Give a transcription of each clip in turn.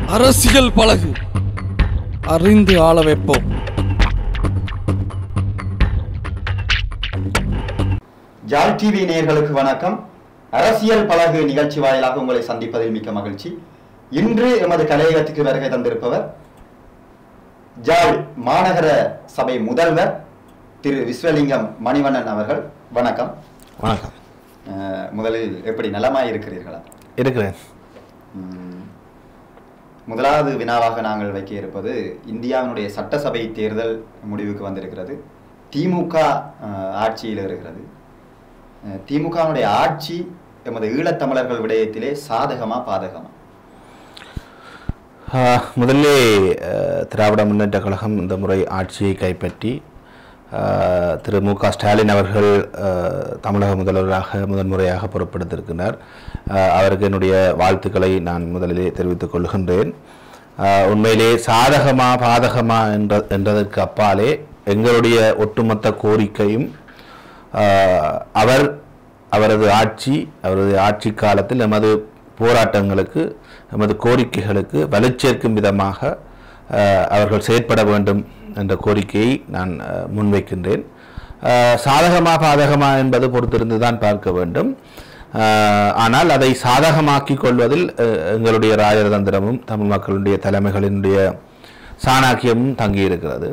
அரசியல் பழகு அறிந்து ஆள வைப்போம் ஜால் டிவி நேயர்களுக்கு வணக்கம் அரசியல் பழகு நிகழ்ச்சி வாயிலாக உங்களை சந்திப்பதில் மிக்க மகிழ்ச்சி இன்று எமது கலையகத்துக்கு வருகை தந்திருப்பவர் ஜாழ் மாநகர சபை முதல்வர் திரு விஸ்வலிங்கம் மணிவண்ணன் அவர்கள் வணக்கம் வணக்கம் அஹ், முதலில் எப்படி நலமாய் இருக்கிறீர்களா இருக்கிறேன் உம், முதலாவது வினாவாக நாங்கள் வைக்க இருப்பது இந்தியாவினுடைய சட்டசபை தேர்தல் முடிவுக்கு வந்திருக்கிறது திமுக அஹ், ஆட்சியில் இருக்கிறது அஹ், திமுகவினுடைய ஆட்சி எமது ஈழத்தமிழர்கள் விடயத்திலே சாதகமா பாதகமா ஆஹ், முதல்லே அஹ், திராவிட முன்னேற்ற கழகம் இந்த முறை ஆட்சியை கைப்பற்றி ஆஹ், திரு மு க ஸ்டாலின் அவர்கள் ஆஹ், தமிழக முதல்வராக முதன்முறையாக பொறுப்பெடுத்திருக்கிறார் ஆஹ், அவருக்கு என்னுடைய வாழ்த்துக்களை நான் முதலிலே தெரிவித்துக் கொள்கின்றேன் ஆஹ், உண்மையிலே சாதகமா பாதகமா என்ற என்றதற்கு அப்பாலே எங்களுடைய ஒட்டுமொத்த கோரிக்கையும் ஆஹ், அவர் அவரது ஆட்சி அவரது ஆட்சி காலத்தில் எமது போராட்டங்களுக்கு எமது கோரிக்கைகளுக்கு வலுச்சேர்க்கும் விதமாக ஆஹ், அவர்கள் செயற்பட வேண்டும் என்ற கோரிக்கையை நான் ஆஹ், முன்வைக்கின்றேன் ஆஹ், சாதகமா பாதகமா என்பது பொறுத்திருந்து தான் பார்க்க வேண்டும் ஆஹ், ஆனால் அதை சாதகமாக்கிக் கொள்வதில் அஹ், எங்களுடைய ராஜதந்திரமும் தமிழ் மக்களுடைய தலைமைகளினுடைய சாணாக்கியமும் தங்கியிருக்கிறது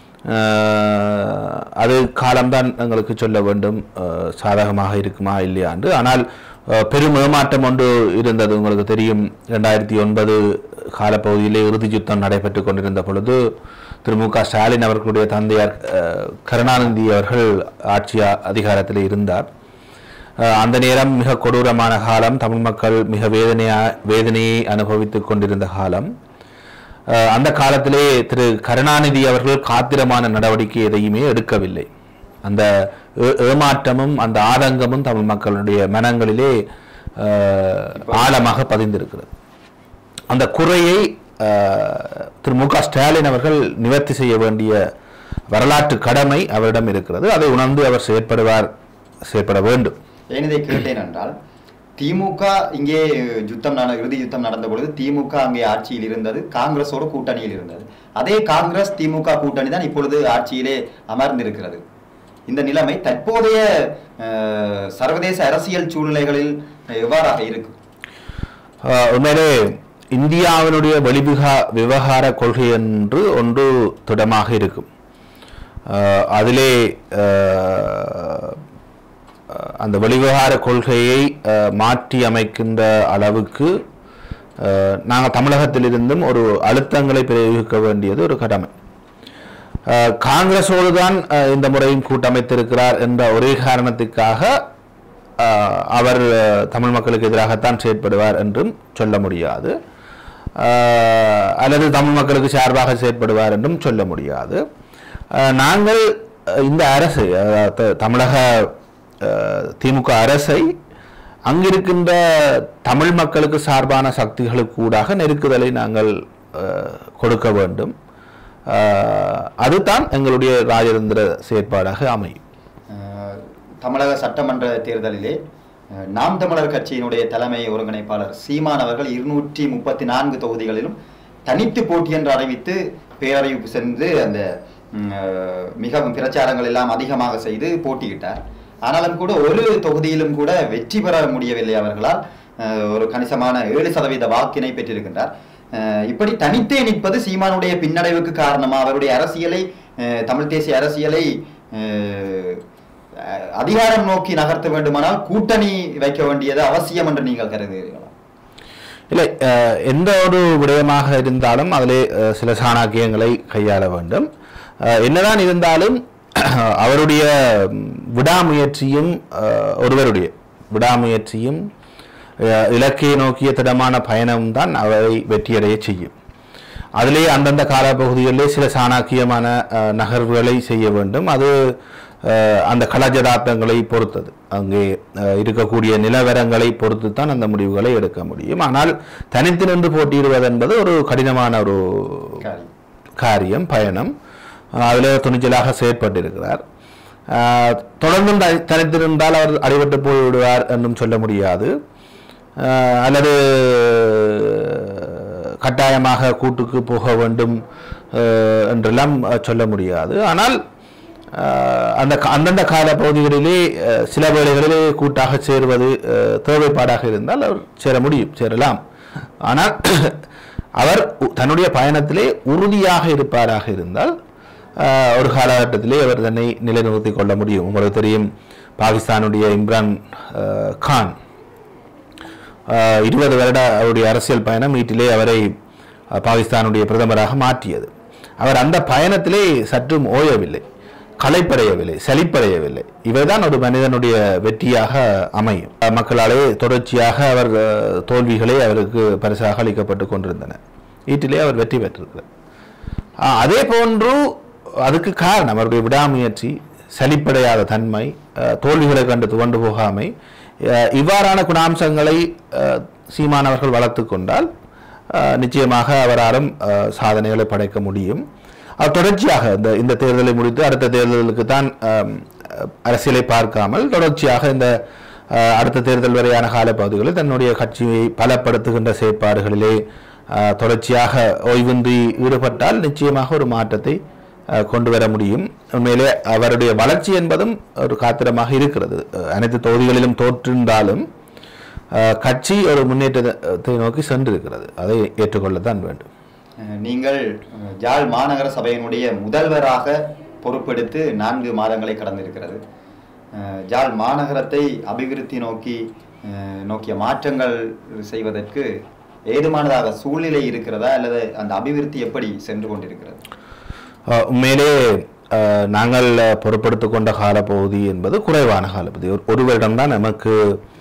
ஆஹ் அது காலம்தான் எங்களுக்கு சொல்ல வேண்டும் ஆஹ் சாதகமாக இருக்குமா இல்லையா என்று ஆனால் ஆஹ் பெரும் ஏமாற்றம் ஒன்று இருந்தது உங்களுக்கு தெரியும் ரெண்டாயிரத்தி ஒன்பது காலப்பகுதியிலே இறுதி யுத்தம் நடைபெற்று கொண்டிருந்த பொழுது திரு மு க ஸ்டாலின் அவர்களுடைய தந்தையார் ஆஹ் கருணாநிதி அவர்கள் ஆட்சி அ- அதிகாரத்தில் இருந்தார் ஆஹ் அந்த நேரம் மிக கொடூரமான காலம் தமிழ் மக்கள் மிக வேதனையா வேதனையை அனுபவித்துக் கொண்டிருந்த காலம் அஹ் அந்த காலத்திலே திரு கருணாநிதி அவர்கள் காத்திரமான நடவடிக்கை எதையுமே எடுக்கவில்லை அந்த ஏ- ஏமாற்றமும் அந்த ஆதங்கமும் தமிழ் மக்களுடைய மனங்களிலே அஹ், ஆழமாக பதிந்திருக்கிறது அந்த குறையை அஹ், திரு மு க ஸ்டாலின் அவர்கள் நிவர்த்தி செய்ய வேண்டிய வரலாற்று கடமை அவரிடம் இருக்கிறது அதை உணர்ந்து அவர் செயற்படுவார் செயற்பட வேண்டும் ஏன் இதை கேட்டேன் என்றால் திமுக இங்கே யுத்தம் நட இறுதி யுத்தம் நடந்த பொழுது திமுக அங்கே ஆட்சியில் இருந்தது காங்கிரஸோடு கூட்டணியில் இருந்தது அதே காங்கிரஸ் திமுக கூட்டணி தான் இப்பொழுது ஆட்சியிலே அமர்ந்திருக்கிறது இந்த நிலைமை தற்போதைய அஹ், சர்வதேச அரசியல் சூழ்நிலைகளில் எவ்வாறாக இருக்கும் ஆஹ் உண்மையிலே இந்தியாவினுடைய வெளிவிகா விவகார கொள்கை என்று ஒன்று திடமாக இருக்கும் ஆஹ் அதிலே ஆஹ், அந்த வெளிவிவகார கொள்கையை ஆஹ், மாற்றி அமைக்கின்ற அளவுக்கு நாங்கள் தமிழகத்திலிருந்தும் ஒரு அழுத்தங்களை பிரயோகிக்க வேண்டியது ஒரு கடமை ஆஹ், காங்கிரஸோடு தான் ஆஹ், இந்த முறையும் கூட்டமைத்திருக்கிறார் என்ற ஒரே காரணத்துக்காக ஆஹ், அவர் ஆஹ், தமிழ் மக்களுக்கு எதிராகத்தான் செயற்படுவார் என்றும் சொல்ல முடியாது ஆஹ், அல்லது தமிழ் மக்களுக்கு சார்பாக செயற்படுவார் என்றும் சொல்ல முடியாது ஆஹ், நாங்கள் ஆஹ், இந்த அரசு அஹ், த- தமிழக ஆஹ், திமுக அரசை அங்கிருக்கின்ற தமிழ் மக்களுக்கு சார்பான சக்திகளுக்கு ஊடாக நெருக்குதலை நாங்கள் ஆஹ், கொடுக்க வேண்டும் ஆஹ், அதுதான் எங்களுடைய ராஜதந்திர செயற்பாடாக அமையும் அஹ், தமிழக சட்டமன்ற தேர்தலிலே அஹ், நாம் தமிழர் கட்சியினுடைய தலைமை ஒருங்கிணைப்பாளர் சீமான் அவர்கள் இருநூற்றி முப்பத்தி நான்கு தொகுதிகளிலும் தனித்து போட்டி என்று அறிவித்து பேரறிவிப்பு சென்று அந்த ம், அஹ், மிகவும் பிரச்சாரங்கள் எல்லாம் அதிகமாக செய்து போட்டியிட்டார் ஆனாலும் கூட ஒரு தொகுதியிலும் கூட வெற்றி பெற முடியவில்லை அவர்களால் அஹ், ஒரு கணிசமான ஏழு சதவீத வாக்கினை பெற்றிருக்கின்றார் அஹ், இப்படி தனித்தே நிற்பது சீமானுடைய பின்னடைவுக்கு காரணமா அவருடைய அரசியலை அஹ், தமிழ் தேசிய அரசியலை அஹ், அஹ், அதிகாரம் நோக்கி நகர்த்த வேண்டுமானால் கூட்டணி வைக்க வேண்டியது அவசியம் என்று நீங்கள் கருதுகிறீர்களா இல்லை அஹ், எந்த ஒரு விடயமாக இருந்தாலும் அதிலே அஹ், சில சாணாக்கியங்களை கையாள வேண்டும் அஹ், என்னதான் இருந்தாலும் அவருடைய ம், விடாமுயற்சியும் அஹ், ஒருவருடைய விடாமுயற்சியும் அஹ், இலக்கையை நோக்கிய திடமான பயணமும் தான் அவரை வெற்றியடைய செய்யும் அதிலே அந்தந்த காலப்பகுதிகளிலே சில சாணாக்கியமான அஹ், நகர்வுகளை செய்ய வேண்டும் அது அஹ், அந்த கலாச்சாரங்களை பொறுத்தது அங்கே அஹ், இருக்கக்கூடிய நிலவரங்களை பொறுத்து தான் அந்த முடிவுகளை எடுக்க முடியும் ஆனால் தனித்து நின்று போட்டியிடுவது என்பது ஒரு கடினமான ஒரு காரியம். காரியம் பயணம் அதில் துணிச்சலாக செயற்பட்டிருக்கிறார் ஆஹ், தொடர்ந்தும் த- தனித்திருந்தால் அவர் அடிபட்டு போய்விடுவார் என்றும் சொல்ல முடியாது ஆஹ், அல்லது கட்டாயமாக கூட்டுக்கு போக வேண்டும் அஹ், என்றெல்லாம் அஹ், சொல்ல முடியாது ஆனால் அஹ், அந்த க- அந்தந்த கால பகுதிகளிலே அஹ், சில வேளைகளிலே கூட்டாக சேருவது அஹ், தேவைப்பாடாக இருந்தால் அவர் சேர முடியும் சேரலாம் ஆனால் அவர் உ- தன்னுடைய பயணத்திலே உறுதியாக இருப்பாராக இருந்தால் அஹ், ஒரு காலகட்டத்திலே அவர் தன்னை நிலைநிறுத்திக் கொள்ள முடியும் உங்களுக்கு தெரியும் பாகிஸ்தானுடைய இம்ரான் அஹ், கான் அஹ், இருபது வருட அவருடைய அரசியல் பயணம் வீட்டிலே அவரை அஹ், பாகிஸ்தானுடைய பிரதமராக மாற்றியது அவர் அந்த பயணத்திலே சற்றும் ஓயவில்லை களைப்படையவில்லை சலிப்படையவில்லை இவைதான் ஒரு மனிதனுடைய வெற்றியாக அமையும் அஹ், மக்களாலே தொடர்ச்சியாக அவர் அஹ், தோல்விகளே அவருக்கு பரிசாக அளிக்கப்பட்டு கொண்டிருந்தன வீட்டிலே அவர் வெற்றி பெற்றிருக்கிறார் ஆஹ், அதே போன்று அதுக்கு காரணம் அவருடைய விடாமுயற்சி சலிப்படையாத தன்மை அஹ், தோல்விகளை கண்டு துவண்டு போகாமை அஹ், இவ்வாறான குணாம்சங்களை அஹ், சீமானவர்கள் வளர்த்து கொண்டால் அஹ், நிச்சயமாக அவராலும் அஹ், சாதனைகளை படைக்க முடியும் அவர் தொடர்ச்சியாக இந்த இந்த தேர்தலை முடித்து அடுத்த தேர்தலுக்கு தான் அஹ், அரசியலை பார்க்காமல் தொடர்ச்சியாக இந்த அஹ், அடுத்த தேர்தல் வரையான காலப்பகுதிகளில் தன்னுடைய கட்சியை பலப்படுத்துகின்ற செயற்பாடுகளிலே அஹ், தொடர்ச்சியாக ஓய்வின்றி ஈடுபட்டால் நிச்சயமாக ஒரு மாற்றத்தை அஹ், கொண்டு வர முடியும் உண்மையிலே அவருடைய வளர்ச்சி என்பதும் ஒரு காத்திரமாக இருக்கிறது அஹ், அனைத்து தொகுதிகளிலும் தோற்றிருந்தாலும் அஹ், கட்சி ஒரு முன்னேற்றத்தை நோக்கி சென்றிருக்கிறது அதை ஏற்றுக்கொள்ளத்தான் வேண்டும் அஹ் நீங்கள் அஹ், யாழ் மாநகர சபையினுடைய முதல்வராக பொறுப்பெடுத்து நான்கு மாதங்களை கடந்திருக்கிறது அஹ், யாழ் மாநகரத்தை அபிவிருத்தி நோக்கி அஹ், நோக்கிய மாற்றங்கள் செய்வதற்கு ஏதுமானதாக சூழ்நிலை இருக்கிறதா அல்லது அந்த அபிவிருத்தி எப்படி சென்று கொண்டிருக்கிறது அஹ் உண்மையிலே அஹ், நாங்கள் பொறுப்படுத்திக் கொண்ட காலப்பகுதி என்பது குறைவான காலப்பகுதி ஒரு- ஒரு வருடம்தான் நமக்கு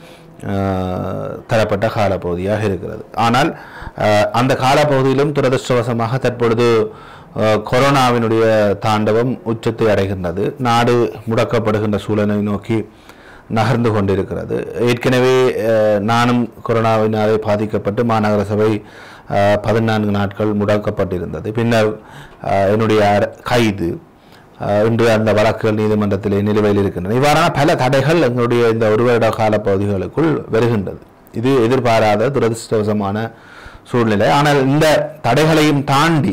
அஹ், தரப்பட்ட காலப்பகுதியாக இருக்கிறது ஆனால் அஹ், அந்த காலப்பகுதியிலும் துரதிருஷ்டவசமாக தற்பொழுது அஹ், கொரோனாவினுடைய தாண்டவம் உச்சத்தை அடைகின்றது நாடு முடக்கப்படுகின்ற சூழலை நோக்கி நகர்ந்து கொண்டிருக்கிறது ஏற்கனவே அஹ், நானும் கொரோனாவினாலே பாதிக்கப்பட்டு மாநகர சபை அஹ், பதினான்கு நாட்கள் முடக்கப்பட்டிருந்தது பின்னர் அஹ், என்னுடைய அர- கைது அஹ், இன்று அந்த வழக்குகள் நீதிமன்றத்திலே நிலுவையில் இருக்கின்றன இவ்வாறான பல தடைகள் எங்களுடைய இந்த ஒரு வருட கால பகுதிகளுக்குள் வருகின்றது இது எதிர்பாராத துரதிருஷ்டவசமான சூழ்நிலை ஆனால் இந்த தடைகளையும் தாண்டி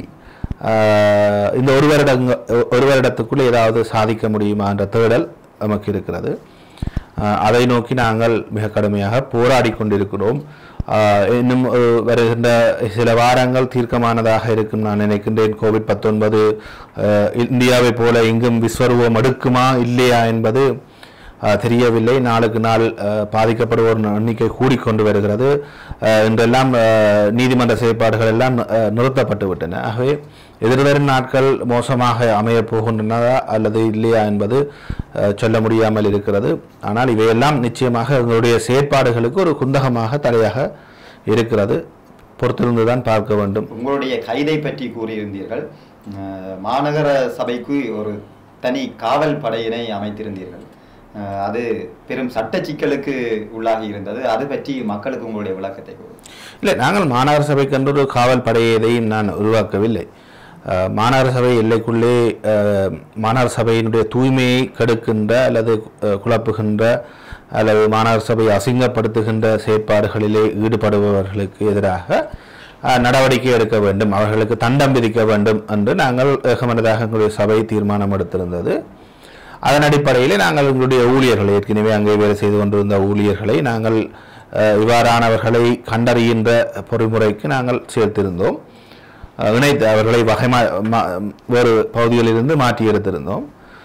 அஹ், இந்த ஒரு வருடங்க ஒரு வருடத்துக்குள் ஏதாவது சாதிக்க முடியுமா என்ற தேடல் நமக்கு இருக்கிறது அஹ், அதை நோக்கி நாங்கள் மிக கடுமையாக போராடி கொண்டிருக்கிறோம் அஹ், இன்னும் ஒரு வருகின்ற சில வாரங்கள் தீர்க்கமானதாக இருக்கும் நான் நினைக்கின்றேன் கோவிட் பத்தொன்பது இந்தியாவைப் போல இங்கும் விஸ்வரூபம் எடுக்குமா இல்லையா என்பது அஹ், தெரியவில்லை நாளுக்கு நாள் அஹ், பாதிக்கப்படுவோர் எண்ணிக்கை கூடிக்கொண்டு வருகிறது அஹ், இன்றெல்லாம் அஹ், நீதிமன்ற செயற்பாடுகள் எல்லாம் அஹ், நிறுத்தப்பட்டு விட்டன ஆகவே எதிர்வரும் நாட்கள் மோசமாக அமையப் போகின்றனதா அல்லது இல்லையா என்பது அஹ், சொல்ல முடியாமல் இருக்கிறது ஆனால் இவையெல்லாம் நிச்சயமாக எங்களுடைய செயற்பாடுகளுக்கு ஒரு குந்தகமாக தடையாக இருக்கிறது பொறுத்திருந்து தான் பார்க்க வேண்டும் உங்களுடைய கைதை பற்றி கூறியிருந்தீர்கள் அஹ், மாநகர சபைக்கு ஒரு தனி காவல் படையினை அமைத்திருந்தீர்கள் அஹ், அது பெரும் சட்ட சிக்கலுக்கு உள்ளாகி இருந்தது அது பற்றி மக்களுக்கு உங்களுடைய விளக்கத்தை கூறுங்கள் இல்லை நாங்கள் மாநகர சபைக்கென்று ஒரு காவல் படையை எதையும் நான் உருவாக்கவில்லை அஹ், மாநகர சபை எல்லைக்குள்ளே அஹ், மாநகர சபையினுடைய தூய்மையை கெடுக்கின்ற அல்லது அஹ், குழப்புகின்ற அல்லது மாநகர சபையை அசிங்கப்படுத்துகின்ற செயற்பாடுகளிலே ஈடுபடுபவர்களுக்கு எதிராக அஹ், நடவடிக்கை எடுக்க வேண்டும் அவர்களுக்கு தண்டம் விதிக்க வேண்டும் என்று நாங்கள் ஏகமனதாக எங்களுடைய சபை தீர்மானம் எடுத்திருந்தது அதன் அடிப்படையில் நாங்கள் எங்களுடைய ஊழியர்களை ஏற்கனவே அங்கே வேலை செய்து கொண்டிருந்த ஊழியர்களை நாங்கள் அஹ், இவ்வாறானவர்களை கண்டறிகின்ற பொறிமுறைக்கு நாங்கள் சேர்த்திருந்தோம் அஹ், இணைத்து அவர்களை வகை மா- மா- வேறு பகுதிகளிலிருந்து மாற்றி எடுத்திருந்தோம்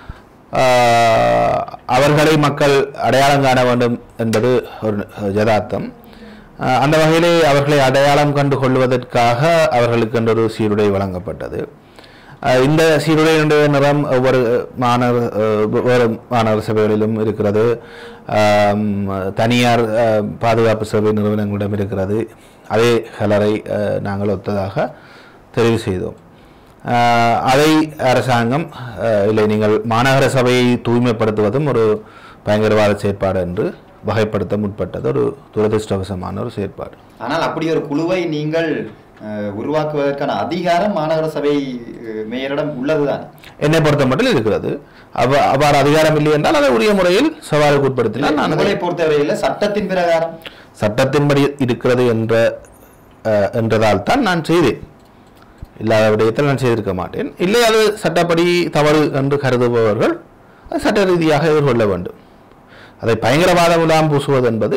அஹ், அவர்களை மக்கள் அடையாளம் காண வேண்டும் என்பது ஒரு யதார்த்தம் அஹ், அந்த வகையிலே அவர்களை அடையாளம் கண்டு கொள்வதற்காக அவர்களுக்கு என்று ஒரு சீருடை வழங்கப்பட்டது அஹ், இந்த சீருடையினுடைய நிறம் ஒவ்வொரு மாநகர அஹ், ஒவ்வொரு மாநகர சபைகளிலும் இருக்கிறது ஆம், தனியார் அஹ், பாதுகாப்பு சபை நிறுவனங்களிடம் இருக்கிறது அதே கலரை அஹ், நாங்கள் ஒத்ததாக தெரிவு செய்தோம் அஹ், அதை அரசாங்கம் அஹ், இல்லை நீங்கள் மாநகர சபையை தூய்மைப்படுத்துவதும் ஒரு பயங்கரவாத செயற்பாடு என்று வகைப்படுத்த முற்பட்டது ஒரு துரதிருஷ்டவசமான ஒரு செயற்பாடு ஆனால் அப்படி ஒரு குழுவை நீங்கள் அஹ், உருவாக்குவதற்கான அதிகாரம் மாநகர சபை அஹ், மேயரிடம் உள்ளதுதான் என்னை பொறுத்த மட்டும் இருக்கிறது அவ அவ்வாறு அதிகாரம் இல்லை என்றால் அதை உரிய முறையில் சவாலுக்கு உட்படுத்தினால் நான் அதை உங்களை பொறுத்தவரையில் சட்டத்தின் பிரகாரம் சட்டத்தின்படி இருக்கிறது என்ற அஹ், என்றதால் தான் நான் செய்தேன் இல்லாத விடயத்தில் நான் செய்திருக்க மாட்டேன் இல்லை அது சட்டப்படி தவறு என்று கருதுபவர்கள் அது சட்ட ரீதியாக எதிர்கொள்ள வேண்டும் அதை பயங்கரவாத முலாம் பூசுவது என்பது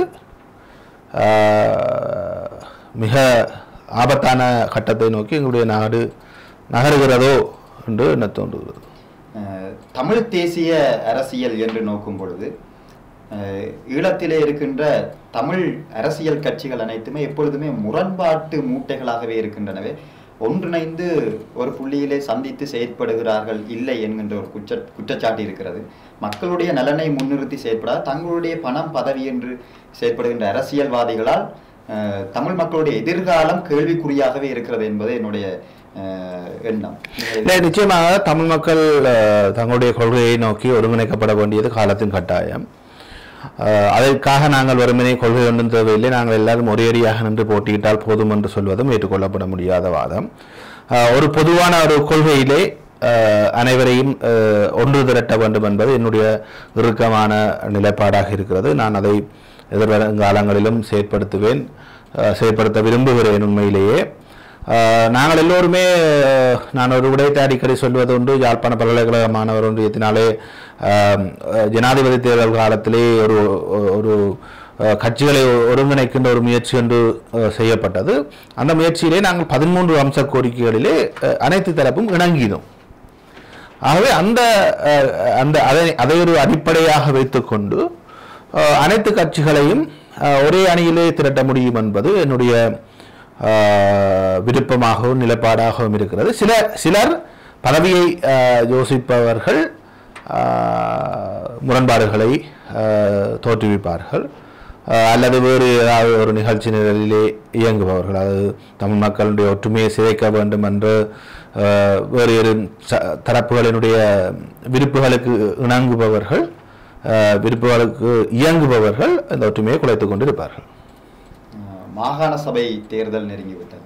ஆஹ், மிக ஆபத்தான கட்டத்தை நோக்கி எங்களுடைய நாடு நகருகிறதோ என்று என்ன தோன்றுகிறது அஹ், தமிழ் தேசிய அரசியல் என்று நோக்கும் பொழுது அஹ், ஈழத்திலே இருக்கின்ற தமிழ் அரசியல் கட்சிகள் அனைத்துமே எப்பொழுதுமே முரண்பாட்டு மூட்டைகளாகவே இருக்கின்றனவே ஒன்றிணைந்து ஒரு புள்ளியிலே சந்தித்து செயற்படுகிறார்கள் இல்லை என்கின்ற ஒரு குற்ற குற்றச்சாட்டு இருக்கிறது மக்களுடைய நலனை முன்னிறுத்தி செயற்படாத தங்களுடைய பணம் பதவி என்று செயற்படுகின்ற அரசியல்வாதிகளால் அஹ், தமிழ் மக்களுடைய எதிர்காலம் கேள்விக்குறியாகவே இருக்கிறது என்பது என்னுடைய அஹ், எண்ணம் இல்லை நிச்சயமாக தமிழ் மக்கள் அஹ், தங்களுடைய கொள்கையை நோக்கி ஒருங்கிணைக்கப்பட வேண்டியது காலத்தின் கட்டாயம் அஹ், அதற்காக நாங்கள் வெறுமனே கொள்கை ஒன்றும் தேவையில்லை நாங்கள் எல்லாரும் ஒரேடியாக நின்று போட்டியிட்டால் போதும் என்று சொல்வதும் ஏற்றுக்கொள்ளப்பட முடியாத வாதம் அஹ், ஒரு பொதுவான ஒரு கொள்கையிலே அஹ், அனைவரையும் அஹ், ஒன்று திரட்ட வேண்டும் என்பது என்னுடைய இறுக்கமான நிலைப்பாடாக இருக்கிறது நான் அதை எதிர்வருங்காலங்களிலும் செயற்படுத்துவேன் அஹ், செயற்படுத்த விரும்புகிறேன் உண்மையிலேயே ஆஹ் நாங்கள் எல்லோருமே ஆஹ் நான் ஒரு விடயத்தை அடிக்கடி சொல்வது உண்டு யாழ்ப்பாண பல்கலைக்கழக மாணவர் ஒன்றியத்தினாலே ஆஹ் அஹ் ஜனாதிபதி தேர்தல் காலத்திலே ஒரு ஒரு ஆஹ் கட்சிகளை ஒருங்கிணைக்கின்ற ஒரு முயற்சி ஒன்று ஆஹ் செய்யப்பட்டது அந்த முயற்சியிலே நாங்கள் பதிமூன்று அம்ச கோரிக்கைகளிலே ஆஹ் அனைத்து தரப்பும் இணங்கினோம் ஆகவே அந்த அஹ், அந்த அதை அதை ஒரு அடிப்படையாக வைத்துக்கொண்டு அஹ், அனைத்து கட்சிகளையும் அஹ், ஒரே அணியிலே திரட்ட முடியும் என்பது என்னுடைய அஹ், விருப்பமாகவும் நிலைப்பாடாகவும் இருக்கிறது சில சிலர் பதவியை அஹ், யோசிப்பவர்கள் அஹ், முரண்பாடுகளை அஹ், தோற்றுவிப்பார்கள் அஹ், அல்லது வேறு ஏதாவது ஒரு நிகழ்ச்சி நிரலிலே இயங்குபவர்கள் அது தமிழ் மக்களுடைய ஒற்றுமையை சிதைக்க வேண்டும் என்று அஹ், வேறு இரு ச- தரப்புகளினுடைய விருப்புகளுக்கு இணங்குபவர்கள் அஹ், விருப்புகளுக்கு இயங்குபவர்கள் அந்த ஒற்றுமையை குலைத்துக் கொண்டிருப்பார்கள் அஹ் மாகாண சபை தேர்தல் நெருங்கிவிட்டது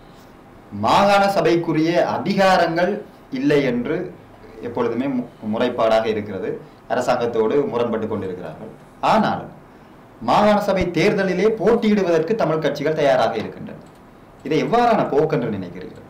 மாகாண சபைக்குரிய அதிகாரங்கள் இல்லை என்று எப்பொழுதுமே மு- முறைப்பாடாக இருக்கிறது அரசாங்கத்தோடு முரண்பட்டு கொண்டிருக்கிறார்கள் ஆனாலும் மாகாண சபை தேர்தலிலே போட்டியிடுவதற்கு தமிழ் கட்சிகள் தயாராக இருக்கின்றன இதை எவ்வாறான போக்கென்று நினைக்கிறீர்கள்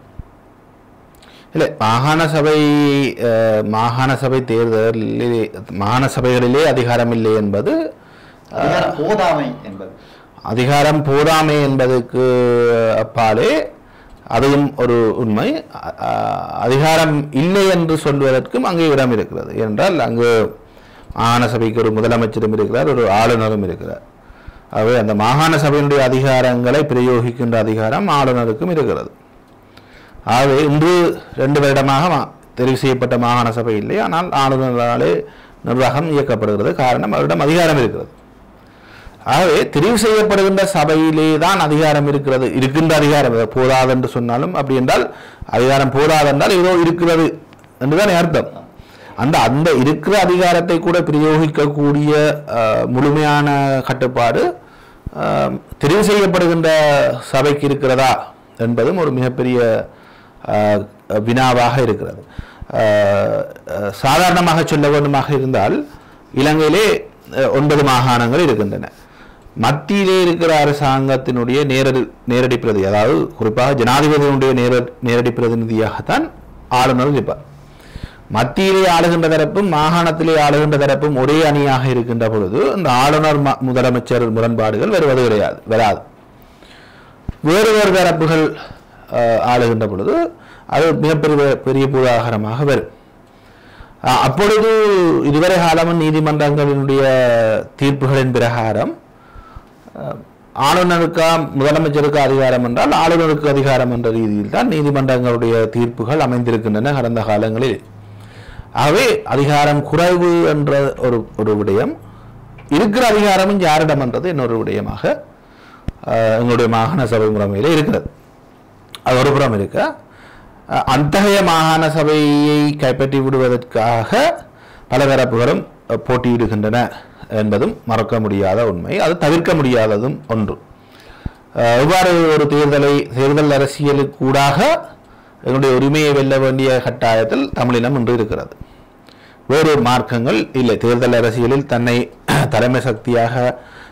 இல்லை மாகாண சபை அஹ், மாகாண சபை தேர்தலிலே மாகாண சபைகளிலே அதிகாரம் இல்லை என்பது அதிகார போதாமை என்பது அதிகாரம் போதாமை என்பதற்கு அப்பாலே அதுவும் ஒரு உண்மை அ- அ- அதிகாரம் இல்லை என்று சொல்வதற்கும் அங்கே இடம் இருக்கிறது என்றால் அங்கு மாகாண சபைக்கு ஒரு முதலமைச்சரும் இருக்கிறார் ஒரு ஆளுநரும் இருக்கிறார் ஆகவே அந்த மாகாண சபையினுடைய அதிகாரங்களை பிரயோகிக்கின்ற அதிகாரம் ஆளுநருக்கும் இருக்கிறது ஆகவே இன்று ரெண்டு வருடமாக மா- தெரிவு செய்யப்பட்ட மாகாண சபை இல்லை ஆனால் ஆளுநராலே நிர்வாகம் இயக்கப்படுகிறது காரணம் அவரிடம் அதிகாரம் இருக்கிறது ஆகவே தெரிவு செய்யப்படுகின்ற சபையிலே தான் அதிகாரம் இருக்கிறது இருக்கின்ற அதிகாரம் அது போதாது என்று சொன்னாலும் அப்படி என்றால் அதிகாரம் போதாது என்றால் ஏதோ இருக்கிறது என்றுதான் அர்த்தம் அந்த அந்த இருக்கிற அதிகாரத்தை கூட பிரயோகிக்கக்கூடிய அஹ், முழுமையான கட்டுப்பாடு அஹ், தெரிவு செய்யப்படுகின்ற சபைக்கு இருக்கிறதா என்பதும் ஒரு மிகப்பெரிய அஹ், வினாவாக இருக்கிறது அஹ், அஹ், சாதாரணமாக சொல்ல வேண்டுமாக இருந்தால் இலங்கையிலே அஹ், ஒன்பது மாகாணங்கள் இருக்கின்றன மத்தியிலே இருக்கிற அரசாங்கத்தினுடைய நேரடி நேரடி பிரதி அதாவது குறிப்பாக ஜனாதிபதியினுடைய நேர நேரடி பிரதிநிதியாகத்தான் ஆளுநர் இருப்பார் மத்தியிலே ஆளுகின்ற தரப்பும் மாகாணத்திலே ஆளுகின்ற தரப்பும் ஒரே அணியாக இருக்கின்ற பொழுது இந்த ஆளுநர் ம- முதலமைச்சர் முரண்பாடுகள் வருவது கிடையாது வராது வேறு வேறு தரப்புகள் அஹ், ஆளுகின்ற பொழுது அது மிகப்பெரிய பெரிய பூதாகரமாக வரும் அஹ், அப்பொழுது இதுவரை காலமும் நீதிமன்றங்களினுடைய தீர்ப்புகளின் பிரகாரம் அஹ், ஆளுநருக்கா முதலமைச்சருக்கு அதிகாரம் என்றால் ஆளுநருக்கு அதிகாரம் என்ற ரீதியில் தான் நீதிமன்றங்களுடைய தீர்ப்புகள் அமைந்திருக்கின்றன கடந்த காலங்களில் ஆகவே அதிகாரம் குறைவு என்ற ஒரு ஒரு விடயம் இருக்கிற அதிகாரமும் யாரிடம் என்றது இன்னொரு விடயமாக அஹ், எங்களுடைய மாகாண சபை முறைமையில் இருக்கிறது அது ஒரு புறம் இருக்க அஹ், அத்தகைய மாகாண சபையை கைப்பற்றி விடுவதற்காக பல தரப்புகளும் அஹ், போட்டியிடுகின்றன என்பதும் மறக்க முடியாத உண்மை அது தவிர்க்க முடியாததும் ஒன்று அஹ், இவ்வாறு ஒரு தேர்தலை தேர்தல் அரசியலுக்கூடாக எங்களுடைய உரிமையை வெல்ல வேண்டிய கட்டாயத்தில் தமிழினம் இன்று இருக்கிறது வேறு மார்க்கங்கள் இல்லை தேர்தல் அரசியலில் தன்னை தலைமை சக்தியாக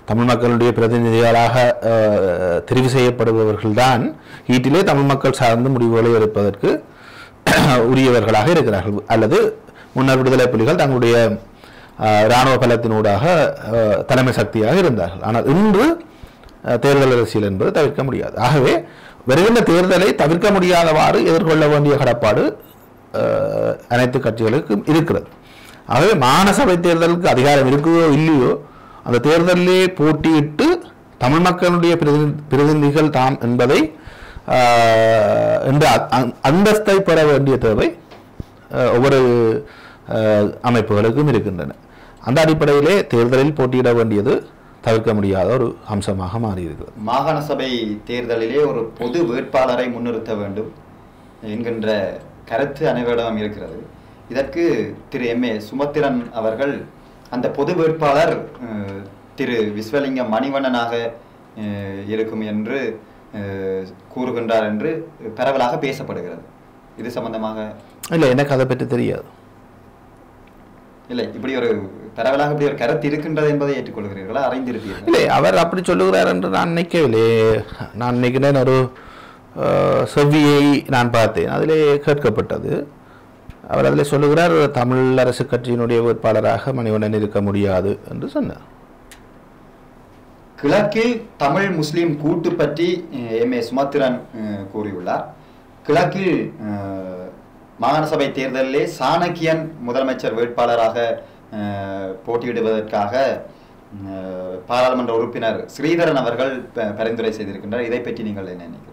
தமிழ் மக்களுடைய பிரதிநிதிகளாக அஹ், தெரிவு செய்யப்படுபவர்கள்தான் ஈட்டிலே தமிழ் மக்கள் சார்ந்த முடிவுகளை எடுப்பதற்கு உரியவர்களாக இருக்கிறார்கள் அல்லது முன்னர் விடுதலை புலிகள் தங்களுடைய அஹ், இராணுவ பலத்தினூடாக அஹ், தலைமை சக்தியாக இருந்தார்கள் ஆனால் இன்று அஹ், தேர்தல் அரசியல் என்பது தவிர்க்க முடியாது ஆகவே வருகின்ற தேர்தலை தவிர்க்க முடியாதவாறு எதிர்கொள்ள வேண்டிய கடப்பாடு அஹ், அனைத்து கட்சிகளுக்கும் இருக்கிறது ஆகவே மாநசபை தேர்தலுக்கு அதிகாரம் இருக்குதோ இல்லையோ அந்த தேர்தலிலே போட்டியிட்டு தமிழ் மக்களுடைய பிரதி- பிரதிநிதிகள் தாம் என்பதை ஆஹ், என்ற அ- அ- அந்தஸ்தை பெற வேண்டிய தேவை ஆஹ், ஒவ்வொரு ஆஹ், அமைப்புகளுக்கும் இருக்கின்றன அந்த அடிப்படையிலே தேர்தலில் போட்டியிட வேண்டியது தவிர்க்க முடியாத ஒரு அம்சமாக மாறியிருக்கிறது மாகாண சபை தேர்தலிலே ஒரு பொது வேட்பாளரை முன்னிறுத்த வேண்டும் என்கின்ற கருத்து அனைவரிடம் இருக்கிறது இதற்கு திரு எம் ஏ சுமத்திரன் அவர்கள் அந்த பொது வேட்பாளர் அஹ், திரு விஸ்வலிங்கம் மணிவண்ணனாக அஹ், இருக்கும் என்று அஹ், கூறுகின்றார் என்று பரவலாக பேசப்படுகிறது இது சம்பந்தமாக இல்லை எனக்கு அதை பற்றி தெரியாது இல்லை இப்படி ஒரு பரவலாக இப்படி ஒரு கருத்து இருக்கின்றது என்பதை ஏற்றுக்கொள்கிறீர்களா அறிந்திருப்பீர்கள் இல்லை அவர் அப்படி சொல்லுகிறார் என்று நான் நினைக்கவில்லை நான் நினைக்கிறேன் ஒரு அஹ், செவ்வியை நான் பார்த்தேன் அதிலே கேட்கப்பட்டது அவர் அதில் சொல்லுகிறார் தமிழ் அரசு கட்சியினுடைய வேட்பாளராக மணிவண்ணன் இருக்க முடியாது என்று சொன்னார் கிழக்கில் தமிழ் முஸ்லிம் கூட்டு பற்றி எம் ஏ சுமத்திரன் அஹ், கூறியுள்ளார் கிழக்கில் அஹ், மாகாண சபை தேர்தலிலே சாணக்கியன் முதலமைச்சர் வேட்பாளராக அஹ், போட்டியிடுவதற்காக அஹ், பாராளுமன்ற உறுப்பினர் ஸ்ரீதரன் அவர்கள் ப- பரிந்துரை செய்திருக்கின்றார் இதை பற்றி நீங்கள் என்ன நினைக்கிறீர்கள்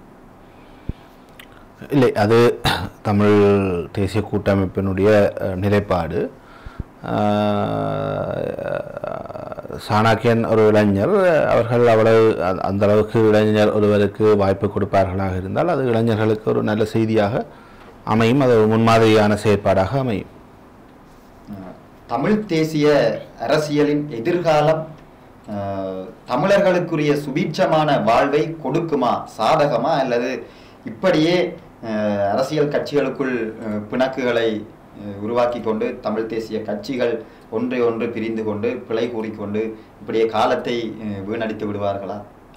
இல்லை அது தமிழ் தேசிய கூட்டமைப்பினுடைய அஹ், நிலைப்பாடு அஹ், சாணக்கியன் ஒரு இளைஞர் அவர்கள் அவ்வளவு அந்த- அந்த அளவுக்கு இளைஞர் ஒருவருக்கு வாய்ப்பு கொடுப்பார்களாக இருந்தால் அது இளைஞர்களுக்கு ஒரு நல்ல செய்தியாக அமையும் அது ஒரு முன்மாதிரியான செயற்பாடாக அமையும் அஹ், தமிழ் தேசிய அரசியலின் எதிர்காலம் அஹ், தமிழர்களுக்குரிய சுபீட்சமான வாழ்வை கொடுக்குமா சாதகமா அல்லது இப்படியே அஹ், அரசியல் கட்சிகளுக்குள் அஹ், பிணக்குகளை அஹ், உருவாக்கி கொண்டு தமிழ் தேசிய கட்சிகள் ஒன்றை ஒன்று பிரிந்து கொண்டு பிழை கூறிக்கொண்டு இப்படியே காலத்தை அஹ், வீணடித்து விடுவார்களா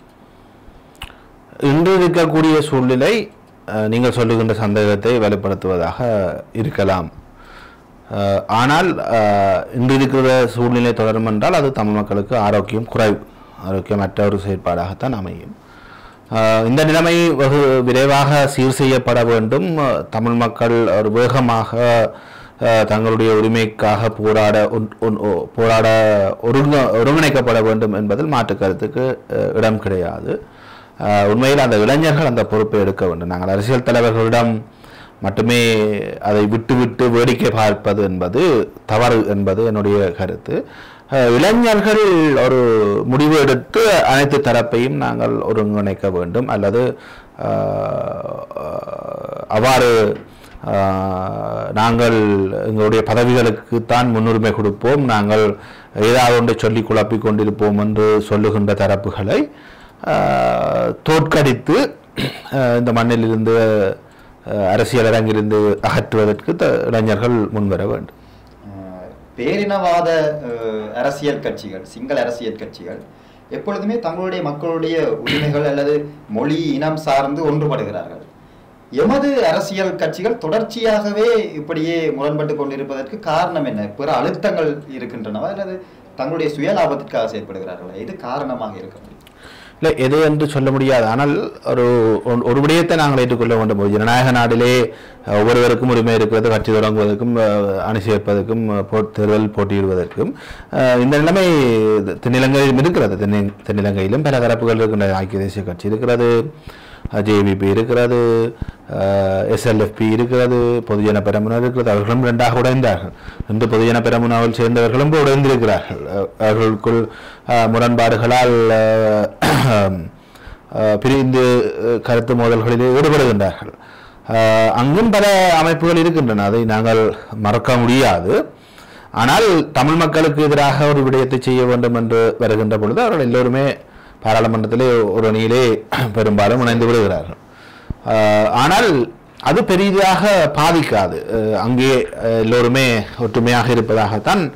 இன்று இருக்கக்கூடிய சூழ்நிலை அஹ், நீங்கள் சொல்லுகின்ற சந்தேகத்தை வெளிப்படுத்துவதாக இருக்கலாம் அஹ், ஆனால் அஹ், இன்று இருக்கிற சூழ்நிலை தொடரும் என்றால் அது தமிழ் மக்களுக்கு ஆரோக்கியம் குறைவு ஆரோக்கியமற்ற ஒரு செயற்பாடாகத்தான் அமையும் அஹ், இந்த நிலைமை வெகு விரைவாக சீர் செய்யப்பட வேண்டும் அஹ், தமிழ் மக்கள் ஒரு வேகமாக அஹ், தங்களுடைய உரிமைக்காக போராட ஒன்- ஒன்- ஒ- போராட ஒருங்க ஒருங்கிணைக்கப்பட வேண்டும் என்பதில் மாற்று கருத்துக்கு அஹ், இடம் கிடையாது அஹ், உண்மையில் அந்த இளைஞர்கள் அந்த பொறுப்பை எடுக்க வேண்டும் நாங்கள் அரசியல் தலைவர்களிடம் மட்டுமே அதை விட்டு விட்டு வேடிக்கை பார்ப்பது என்பது தவறு என்பது என்னுடைய கருத்து அஹ், இளைஞர்கள் ஒரு முடிவு எடுத்து அனைத்து தரப்பையும் நாங்கள் ஒருங்கிணைக்க வேண்டும் அல்லது அஹ், அவ்வாறு அஹ், நாங்கள் எங்களுடைய பதவிகளுக்குத்தான் முன்னுரிமை கொடுப்போம் நாங்கள் ஏதாவது ஒன்றை சொல்லி குழப்பிக் கொண்டிருப்போம் என்று சொல்லுகின்ற தரப்புகளை அஹ், தோற்கடித்து அஹ், இந்த மண்ணிலிருந்து அஹ், அரசியல் அரங்கிலிருந்து அகற்றுவதற்கு த இளைஞர்கள் முன்வர வேண்டும் அஹ் பேரினவாத அஹ், அரசியல் கட்சிகள் சிங்கள அரசியல் கட்சிகள் எப்பொழுதுமே தங்களுடைய மக்களுடைய உரிமைகள் அல்லது மொழி இனம் சார்ந்து ஒன்றுபடுகிறார்கள் எமது அரசியல் கட்சிகள் தொடர்ச்சியாகவே இப்படியே முரண்பட்டு கொண்டிருப்பதற்கு காரணம் என்ன பிற அழுத்தங்கள் இருக்கின்றனவா அல்லது தங்களுடைய சுயலாபத்திற்காக செயல்படுகிறார்களா இது காரணமாக இருக்க முடியும் இல்லை எது என்று சொல்ல முடியாது ஆனால் ஒரு ஒன்- ஒரு விடயத்தை நாங்கள் ஏற்றுக்கொள்ள வேண்டும் ஒரு ஜனநாயக நாடிலே அஹ், ஒவ்வொருவருக்கும் உரிமை இருக்கிறது கட்சி தொடங்குவதற்கும் அஹ், அணி சேர்ப்பதற்கும் அஹ், போ தேர்தல் போட்டியிடுவதற்கும் அஹ், இந்த நிலைமை தென்னிலங்கையிலும் இருக்கிறது தென்னி தென்னிலங்கையிலும் பல தரப்புகள் இருக்கின்ற ஐக்கிய தேசிய கட்சி இருக்கிறது ஜேவிபி இருக்கிறது எஸ்எல்எஃப்பி இருக்கிறது பொதுஜன பெரமுனா இருக்கிறது அவர்களும் இரண்டாக உடைந்தார்கள் இன்று பொதுஜன பெரமுனாவில் சேர்ந்தவர்களும் கூட உடைந்திருக்கிறார்கள் அஹ், அவர்களுக்குள் அஹ், முரண்பாடுகளால் அஹ், அஹ், பிரிந்து அஹ், கருத்து மோதல்களில் ஈடுபடுகின்றார்கள் அஹ், அங்கும் பல அமைப்புகள் இருக்கின்றன அதை நாங்கள் மறக்க முடியாது ஆனால் தமிழ் மக்களுக்கு எதிராக ஒரு விடயத்தை செய்ய வேண்டும் என்று வருகின்ற பொழுது அவர்கள் எல்லோருமே பாராளுமன்றத்திலே ஒரு அணியிலே பெரும்பாலும் இணைந்து விடுகிறார்கள் ஆஹ் ஆனால் அது பெரிதாக பாதிக்காது அஹ் அங்கே அஹ் எல்லோருமே ஒற்றுமையாக இருப்பதாகத்தான்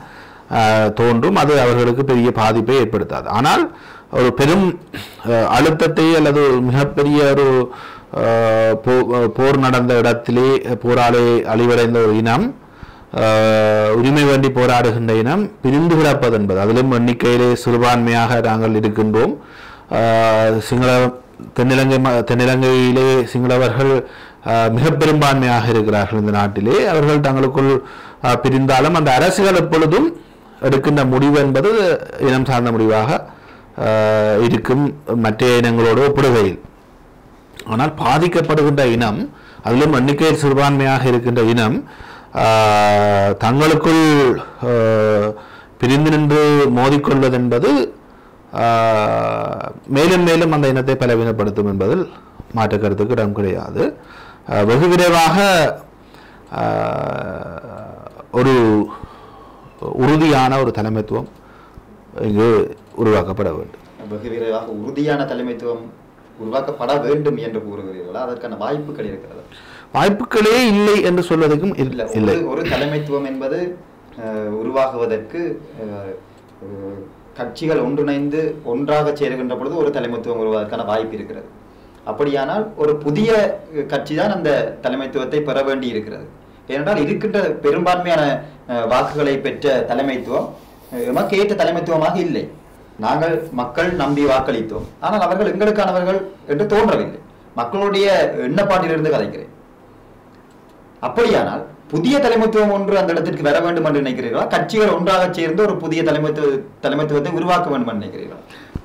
அஹ், தோன்றும் அது அவர்களுக்கு பெரிய பாதிப்பை ஏற்படுத்தாது ஆனால் ஒரு பெரும் அஹ், அழுத்தத்தை அல்லது ஒரு மிகப்பெரிய ஒரு அஹ், போ- போர் நடந்த இடத்திலே போராலே அழிவடைந்த ஒரு இனம் அஹ், உரிமை வேண்டி போராடுகின்ற இனம் பிரிந்து கிடப்பது என்பது அதிலும் எண்ணிக்கையிலே சிறுபான்மையாக நாங்கள் இருக்கின்றோம் அஹ், சிங்கள தென்னிலங்கை ம- தென்னிலங்கையிலே சிங்களவர்கள் அஹ், மிக பெரும்பான்மையாக இருக்கிறார்கள் இந்த நாட்டிலே அவர்கள் தங்களுக்குள் அஹ், பிரிந்தாலும் அந்த அரசுகள் எப்பொழுதும் எடுக்கின்ற முடிவு என்பது இனம் சார்ந்த முடிவாக அஹ், இருக்கும் மற்ற இனங்களோடு ஒப்பிடுகையில் ஆனால் பாதிக்கப்படுகின்ற இனம் அதிலும் எண்ணிக்கையில் சிறுபான்மையாக இருக்கின்ற இனம் ஆஹ், தங்களுக்குள் ஆஹ், பிரிந்து நின்று மோதிக்கொள்வது என்பது ஆஹ், மேலும் மேலும் அந்த இனத்தை பலவீனப்படுத்தும் என்பதில் மாற்று கருத்துக்கு இடம் கிடையாது ஆஹ், வெகு விரைவாக ஆஹ், ஒரு உறுதியான ஒரு தலைமைத்துவம் இங்கு உருவாக்கப்பட வேண்டும் வெகு விரைவாக உறுதியான தலைமைத்துவம் உருவாக்கப்பட வேண்டும் என்று கூறுகிறீர்களா அதற்கான வாய்ப்புகள் இருக்கிறது வாய்ப்புகளே இல்லை என்று சொல்வதற்கும் இல்ல இல்ல- இல்லை ஒரு- ஒரு தலைமைத்துவம் என்பது அஹ், உருவாகுவதற்கு அஹ், அஹ், கட்சிகள் ஒன்றிணைந்து ஒன்றாக சேருகின்ற பொழுது ஒரு தலைமைத்துவம் உருவாவதற்கான வாய்ப்பு இருக்கிறது அப்படியானால் ஒரு புதிய கட்சி தான் அந்த தலைமைத்துவத்தை பெற வேண்டி இருக்கிறது ஏனென்றால் இருக்கின்ற பெரும்பான்மையான அஹ், வாக்குகளை பெற்ற தலைமைத்துவம் அஹ், எமக்கு ஏற்ற தலைமைத்துவமாக இல்லை நாங்கள் மக்கள் நம்பி வாக்களித்தோம் ஆனால் அவர்கள் எங்களுக்கானவர்கள் என்று தோன்றவில்லை மக்களுடைய எண்ணப்பாட்டிலிருந்து கதைக்கிறேன் அப்படியானால் புதிய தலைமைத்துவம் ஒன்று அந்த இடத்திற்கு வர வேண்டும் என்று நினைக்கிறீர்களா கட்சிகள் ஒன்றாக சேர்ந்து ஒரு புதிய தலைமைத்துவ தலைமைத்துவத்தை உருவாக்க வேண்டும் என்று நினைக்கிறீர்களா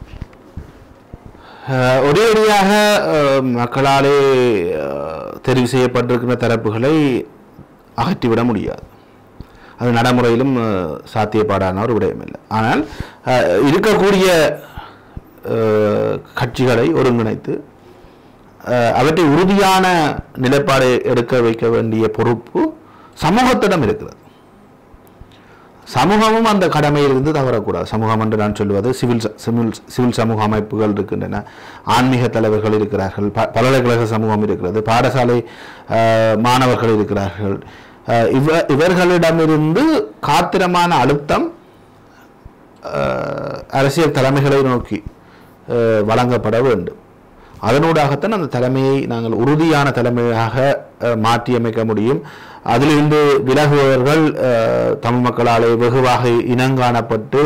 அஹ், ஒரே அடியாக அஹ், மக்களாலே அஹ், தெரிவு செய்யப்பட்டிருக்கிற தரப்புகளை அகற்றிவிட முடியாது அது நடைமுறையிலும் அஹ், சாத்தியப்பாடான ஒரு விடயம் இல்லை ஆனால் அஹ், இருக்கக்கூடிய அஹ், கட்சிகளை ஒருங்கிணைத்து அஹ், அவற்றை உறுதியான நிலைப்பாடு எடுக்க வைக்க வேண்டிய பொறுப்பு சமூகத்திடம் இருக்கிறது சமூகமும் அந்த கடமையிலிருந்து தவறக்கூடாது சமூகம் என்று நான் சொல்லுவது சிவில் ச- சிவில் சிவில் சமூக அமைப்புகள் இருக்கின்றன ஆன்மீக தலைவர்கள் இருக்கிறார்கள் ப- பல்கலைக்கழக சமூகம் இருக்கிறது பாடசாலை அஹ், மாணவர்கள் இருக்கிறார்கள் அஹ், இவ இவர்களிடமிருந்து காத்திரமான அழுத்தம் அஹ், அரசியல் தலைமைகளை நோக்கி அஹ், வழங்கப்பட வேண்டும் அதனூடாகத்தான் அந்த தலைமையை நாங்கள் உறுதியான தலைமையாக அஹ், மாற்றியமைக்க முடியும் அதிலிருந்து விலகுபவர்கள் அஹ், தமிழ் மக்களாலே வெகுவாக இனங்காணப்பட்டு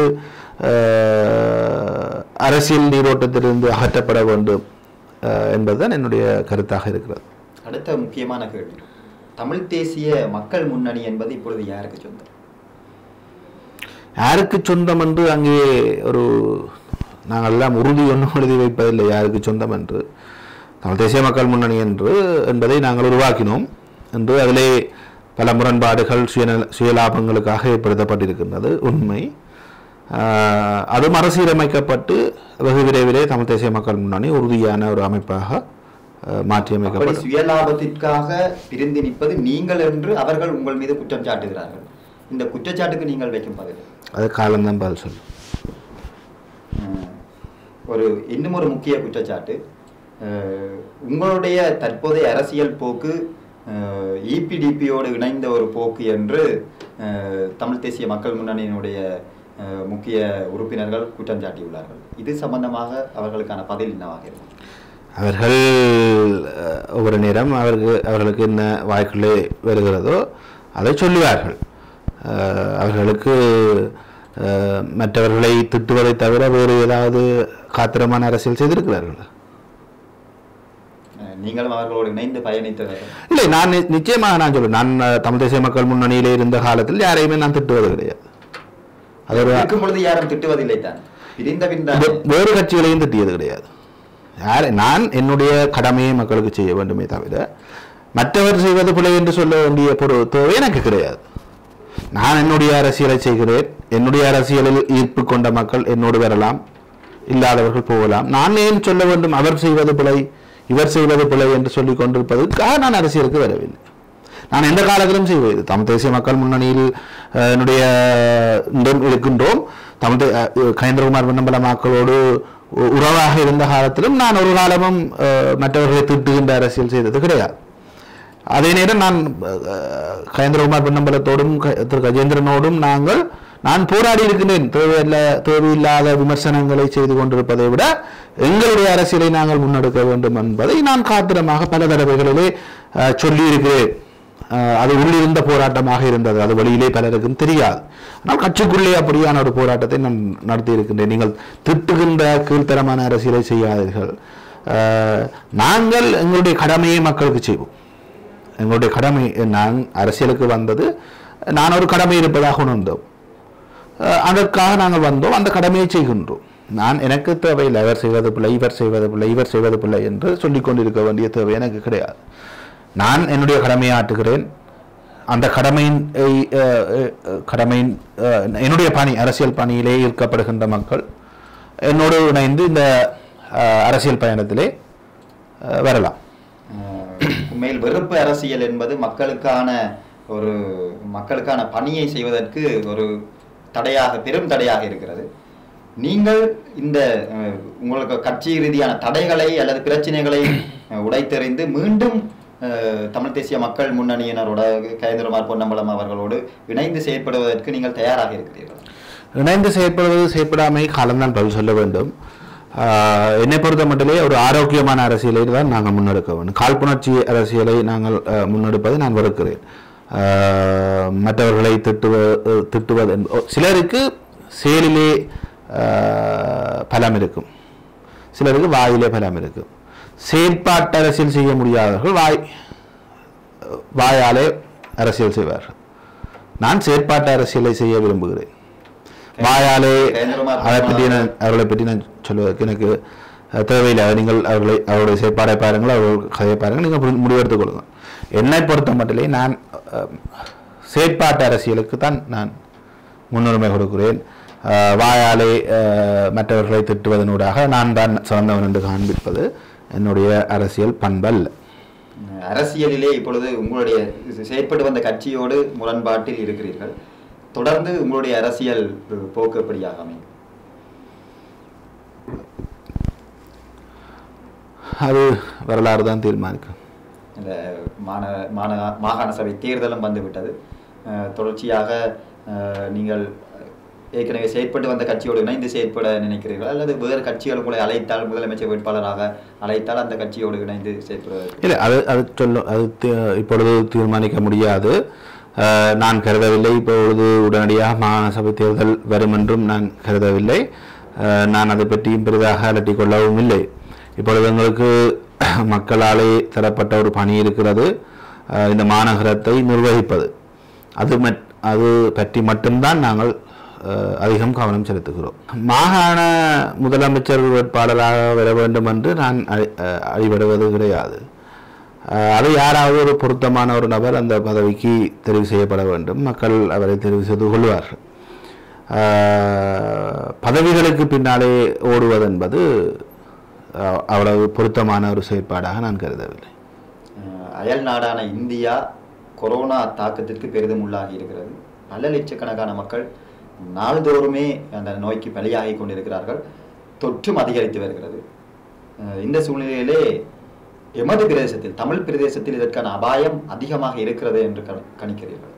அஹ், அரசியல் நீரோட்டத்திலிருந்து அகற்றப்பட வேண்டும் அஹ், என்பதுதான் என்னுடைய கருத்தாக இருக்கிறது அடுத்த முக்கியமான கேள்வி தமிழ் தேசிய மக்கள் முன்னணி என்பது இப்பொழுது யாருக்கு சொந்தம் யாருக்கு சொந்தம் என்று அங்கே ஒரு நாங்கள் எல்லாம் உறுதி ஒன்றும் எழுதி வைப்பதில்லை யாருக்கு சொந்தம் என்று தமிழ் தேசிய மக்கள் முன்னணி என்று என்பதை நாங்கள் உருவாக்கினோம் என்று அதிலே பல முரண்பாடுகள் சுயநல சுயலாபங்களுக்காக ஏற்படுத்தப்பட்டிருக்கின்றது உண்மை ஆஹ், அது மறுசீரமைக்கப்பட்டு வெகு விரைவிலே தமிழ் தேசிய மக்கள் முன்னணி உறுதியான ஒரு அமைப்பாக ஆஹ், அப்படி மாற்றியமைக்கப்படும் சுயலாபத்திற்காக பிரிந்து நிற்பது நீங்கள் என்று அவர்கள் உங்கள் மீது குற்றம் சாட்டுகிறார்கள் இந்த குற்றச்சாட்டுக்கு நீங்கள் வைக்கும் பதில் அது காலம்தான் பதில் சொல்லும் அஹ், ஒரு இன்னும் ஒரு முக்கிய குற்றச்சாட்டு அஹ், உங்களுடைய தற்போதைய அரசியல் போக்கு இபிடிபியோடு இணைந்த ஒரு போக்கு என்று அஹ், தமிழ் தேசிய மக்கள் முன்னணியினுடைய அஹ், முக்கிய உறுப்பினர்கள் குற்றம் சாட்டியுள்ளார்கள் இது சம்பந்தமாக அவர்களுக்கான பதில் என்னவாக இருக்கும் அவர்கள் அஹ், ஒவ்வொரு நேரம் அவருக்கு அவர்களுக்கு என்ன வாய்க்குள்ளே வருகிறதோ அதை சொல்லுவார்கள் அஹ், அவர்களுக்கு அஹ், மற்றவர்களை திட்டுவதை தவிர வேறு ஏதாவது காத்திரமான அரசியல் செய்திருக்கிறார்கள் அஹ், நீங்களும் அவர்களோடு இணைந்து பயணித்தவர்கள் இல்லை நான் நி- நிச்சயமாக நான் சொல்லுவேன் நான் அஹ், தமிழ் தேசிய மக்கள் முன்னணியிலே இருந்த காலத்தில் யாரையுமே நான் திட்டுவது கிடையாது அது ஒரு இருக்கும் பொழுது யாரும் திட்டுவதில்லை தான் பிரிந்த பின் தான் வே- வேறு கட்சிகளையும் திட்டியது கிடையாது யார் நான் என்னுடைய கடமையை மக்களுக்கு செய்ய வேண்டுமே தவிர மற்றவர் செய்வது பிழை என்று சொல்ல வேண்டிய பொரு தேவை எனக்கு கிடையாது நான் என்னுடைய அரசியலை செய்கிறேன் என்னுடைய அரசியலில் ஈர்ப்பு கொண்ட மக்கள் என்னோடு வரலாம் இல்லாதவர்கள் போகலாம் நான் ஏன் சொல்ல வேண்டும் அவர் செய்வது பிழை இவர் செய்வது பிழை என்று சொல்லிக் கொண்டிருப்பதற்காக நான் அரசியலுக்கு வரவில்லை நான் எந்த காலத்திலும் செய்வது தமிழ் தேசிய மக்கள் முன்னணியில் அஹ், என்னுடைய இன்றும் இருக்கின்றோம் தமிழ் தே- அஹ், கயேந்திரகுமார் விண்ணம்பல மக்களோடு உ- உறவாக இருந்த காலத்திலும் நான் ஒரு காலமும் அஹ், மற்றவர்களை திட்டுகின்ற அரசியல் செய்தது கிடையாது அதே நேரம் நான் அஹ், கயேந்திரகுமார் பொன்னம்பலத்தோடும் க- திரு கஜேந்திரனோடும் நாங்கள் நான் போராடி இருக்கின்றேன் தேவையில்ல தேவையில்லாத விமர்சனங்களை செய்து கொண்டிருப்பதை விட எங்களுடைய அரசியலை நாங்கள் முன்னெடுக்க வேண்டும் என்பதை நான் காத்திரமாக பல தடவைகளிலே அஹ், சொல்லியிருக்கிறேன் அஹ், அது உள்ளிருந்த போராட்டமாக இருந்தது அது வெளியிலே பலருக்கும் தெரியாது ஆனால் கட்சிக்குள்ளே அப்படியான ஒரு போராட்டத்தை நான் நடத்தி இருக்கின்றேன் நீங்கள் திட்டுகின்ற கீழ்த்தரமான அரசியலை செய்யாதீர்கள் அஹ், நாங்கள் எங்களுடைய கடமையை மக்களுக்கு செய்வோம் எங்களுடைய கடமை நான் அரசியலுக்கு வந்தது நான் ஒரு கடமை இருப்பதாக உணர்ந்தோம் அஹ் அதற்காக நாங்கள் வந்தோம் அந்த கடமையை செய்கின்றோம் நான் எனக்கு தேவையில்லை இவர் செய்வது பிள்ளை இவர் செய்வது பிள்ளை இவர் செய்வது பிள்ளை என்று சொல்லிக் கொண்டிருக்க வேண்டிய தேவை எனக்கு கிடையாது நான் என்னுடைய கடமையை ஆற்றுகிறேன் அந்த கடமையின் அஹ், அஹ், அஹ், கடமையின் அஹ், என்னுடைய பணி அரசியல் பணியிலே ஈர்க்கப்படுகின்ற மக்கள் என்னோடு இணைந்து இந்த அஹ், அரசியல் பயணத்திலே அஹ், வரலாம் அஹ் உண்மையில் வெறுப்பு அரசியல் என்பது மக்களுக்கான ஒரு மக்களுக்கான பணியை செய்வதற்கு ஒரு தடையாக பெரும் தடையாக இருக்கிறது நீங்கள் இந்த அஹ், உங்களுக்கு கட்சி ரீதியான தடைகளை அல்லது பிரச்சனைகளை அஹ், உடைத்தெறிந்து மீண்டும் அஹ், தமிழ் தேசிய மக்கள் முன்னணியினரோட கயந்திரமார் பொன்னம்பலம் அவர்களோடு இணைந்து செயற்படுவதற்கு நீங்கள் தயாராக இருக்கிறீர்கள் இணைந்து செயற்படுவது செயற்படாமை காலம்தான் பதில் சொல்ல வேண்டும் ஆஹ் என்னை பொறுத்த மட்டிலே ஒரு ஆரோக்கியமான அரசியலை தான் நாங்கள் முன்னெடுக்க வேண்டும் காழ்ப்புணர்ச்சி அரசியலை நாங்கள் ஆஹ், முன்னெடுப்பதை நான் வெறுக்கிறேன் ஆஹ், மற்றவர்களை திட்டுவ திட்டுவது என்ப- ஓ, சிலருக்கு செயலிலே ஆஹ், பலம் இருக்கும் சிலருக்கு வாயிலே பலம் இருக்கும் செயற்பாட்டு அரசியல் செய்ய முடியாதவர்கள் வாய் வாயாலே அரசியல் செய்வார்கள் நான் செயற்பாட்டு அரசியலை செய்ய விரும்புகிறேன் வாயாலே கேந்திரமார் அதை பற்றி நான் அவர்களை பற்றி நான் சொல்வதற்கு எனக்கு அஹ், தேவையில்லை அதை நீங்கள் அவர்களை அவருடைய செயற்பாடை பாருங்கள் அவர்கள் கதையை பாருங்கள் நீங்கள் புரி- முடிவெடுத்துக் கொள்ளுங்கள் என்னை பொறுத்த மட்டிலே நான் அஹ், செயற்பாட்டு அரசியலுக்கு தான் நான் முன்னுரிமை கொடுக்கிறேன் அஹ், வாயாலே அஹ், மற்றவர்களை திட்டுவதனூடாக நான் தான் சிறந்தவன் என்று காண்பிப்பது என்னுடைய அரசியல் பண்பல்ல அஹ் அரசியலிலே இப்பொழுது உங்களுடைய செயற்பட்டு வந்த கட்சியோடு முரண்பாட்டில் இருக்கிறீர்கள் தொடர்ந்து உங்களுடைய அரசியல் அஹ், போக்கு எப்படியாக அமையும் அது வரலாறு தான் தீர்மானிக்கும் இந்த மாநக மாநக மாகாண சபை தேர்தலும் வந்துவிட்டது அஹ், தொடர்ச்சியாக அஹ், நீங்கள் ஏற்கனவே செயற்பட்டு வந்த கட்சியோடு இணைந்து செயற்பட நினைக்கிறீர்கள் அல்லது வேறு கட்சிகள் உங்களை அழைத்தால் முதலமைச்சர் வேட்பாளராக அழைத்தால் அந்த கட்சியோடு இணைந்து செயற்படுவதற்கு இல்லை அது அது சொல்லும் அது தி- இப்பொழுது தீர்மானிக்க முடியாது அஹ், நான் கருதவில்லை இப்பொழுது உடனடியாக மாகாண சபை தேர்தல் வரும் என்றும் நான் கருதவில்லை அஹ், நான் அதை பற்றியும் பெரிதாக அலட்டிக் கொள்ளவும் இல்லை இப்பொழுது எங்களுக்கு மக்களாலே தரப்பட்ட ஒரு பணி இருக்கிறது அஹ், இந்த மாநகரத்தை நிர்வகிப்பது அது மட் அது பற்றி மட்டும்தான் நாங்கள் அஹ், அதிகம் கவனம் செலுத்துகிறோம் மாகாண முதலமைச்சர் வேட்பாளராக வர வேண்டும் என்று நான் அழி- அஹ், அழிபடுவது கிடையாது அஹ், அது யாராவது ஒரு பொருத்தமான ஒரு நபர் அந்த பதவிக்கு தெரிவு செய்யப்பட வேண்டும் மக்கள் அவரை தெரிவு செய்து கொள்வார்கள் அஹ், பதவிகளுக்கு பின்னாலே ஓடுவது என்பது அஹ், அவ்வளவு பொருத்தமான ஒரு செயற்பாடாக நான் கருதவில்லை அஹ் அயல் நாடான இந்தியா கொரோனா தாக்கத்திற்கு பெரிதும் உள்ளாகி இருக்கிறது பல லட்சக்கணக்கான மக்கள் நாள்தோறுமே அந்த நோய்க்கு பலியாகி கொண்டிருக்கிறார்கள் தொற்றும் அதிகரித்து வருகிறது அஹ் இந்த சூழ்நிலையிலே எமது பிரதேசத்தில் தமிழ் பிரதேசத்தில் இதற்கான அபாயம் அதிகமாக இருக்கிறது என்று கண- கணிக்கிறீர்கள்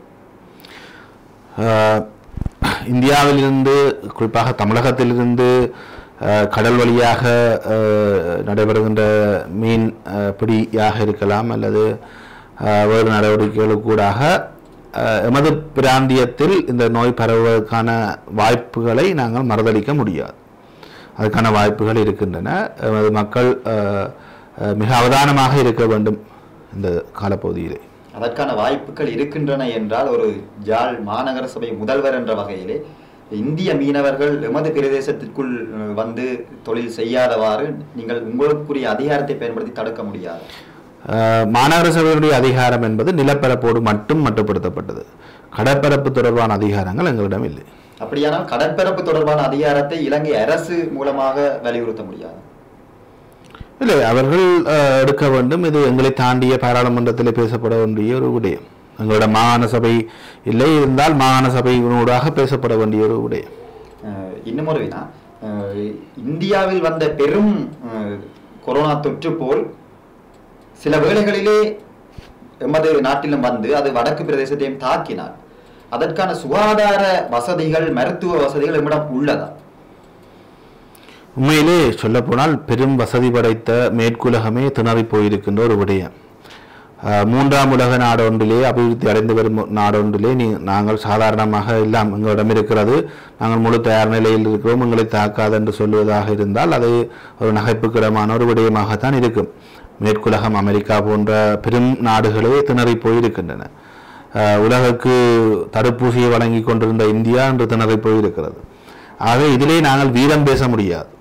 ஆஹ் இந்தியாவிலிருந்து குறிப்பாக தமிழகத்திலிருந்து ஆஹ் கடல் வழியாக ஆஹ் நடைபெறுகின்ற மீன் ஆஹ் பிடியாக இருக்கலாம் அல்லது ஆஹ் வேறு நடவடிக்கைகளுக்கூடாக ஆஹ் எமது பிராந்தியத்தில் இந்த நோய் பரவுவதற்கான வாய்ப்புகளை நாங்கள் மறுதளிக்க முடியாது அதுக்கான வாய்ப்புகள் இருக்கின்றன எமது மக்கள் ஆஹ் ஆஹ் மிக அவதானமாக இருக்க வேண்டும் இந்த காலப்பகுதியிலே அதற்கான வாய்ப்புகள் இருக்கின்றன என்றால் ஒரு ஜாழ் மாநகர சபை முதல்வர் என்ற வகையிலே இந்திய மீனவர்கள் எமது பிரதேசத்திற்குள் அஹ், வந்து தொழில் செய்யாதவாறு நீங்கள் உங்களுக்குரிய அதிகாரத்தை பயன்படுத்தி தடுக்க முடியாது ஆஹ் மாநகர சபையுடைய அதிகாரம் என்பது நிலப்பரப்போடு மட்டும் மட்டுப்படுத்தப்பட்டது கடற்பரப்பு தொடர்பான அதிகாரங்கள் எங்களிடம் இல்லை அப்படியானால் கடற்பரப்பு தொடர்பான அதிகாரத்தை இலங்கை அரசு மூலமாக வலியுறுத்த முடியாது இல்லை அவர்கள் ஆஹ், எடுக்க வேண்டும் இது எங்களை தாண்டிய பாராளுமன்றத்தில் பேசப்பட வேண்டிய ஒரு விடயம் எங்களிடம் மாகாண சபை இல்லை இருந்தால் மாகாண சபையினூடாக பேசப்பட வேண்டிய ஒரு விடயம் அஹ், இன்னும் ஒரு வினா அஹ், இந்தியாவில் வந்த பெரும் அஹ், கொரோனா தொற்று போல் சில வேளைகளிலே எமது நாட்டிலும் வந்து அது வடக்கு பிரதேசத்தையும் தாக்கினார் அதற்கான சுகாதார வசதிகள் மருத்துவ வசதிகள் நம்மிடம் உள்ளதா உண்மையிலே சொல்லப்போனால் பெரும் வசதி படைத்த மேற்குலகமே திணறி போயிருக்கின்ற ஒரு விடயம் அஹ், மூன்றாம் உலக நாடொன்றிலே அபிவிருத்தி அடைந்து வரும் நாடொன்றிலே நீ நாங்கள் சாதாரணமாக எல்லாம் எங்களிடம் இருக்கிறது நாங்கள் முழு தயார் நிலையில் இருக்கிறோம் எங்களை தாக்காது என்று சொல்வதாக இருந்தால் அது ஒரு நகைப்புக்கிடமான ஒரு விடயமாகத்தான் இருக்கும் மேற்குலகம் அமெரிக்கா போன்ற பெரும் நாடுகளே திணறி போயிருக்கின்றன அஹ், உலகுக்கு தடுப்பூசியை வழங்கி கொண்டிருந்த இந்தியா என்று திணறி போயிருக்கிறது ஆக இதிலே நாங்கள் வீரம் பேச முடியாது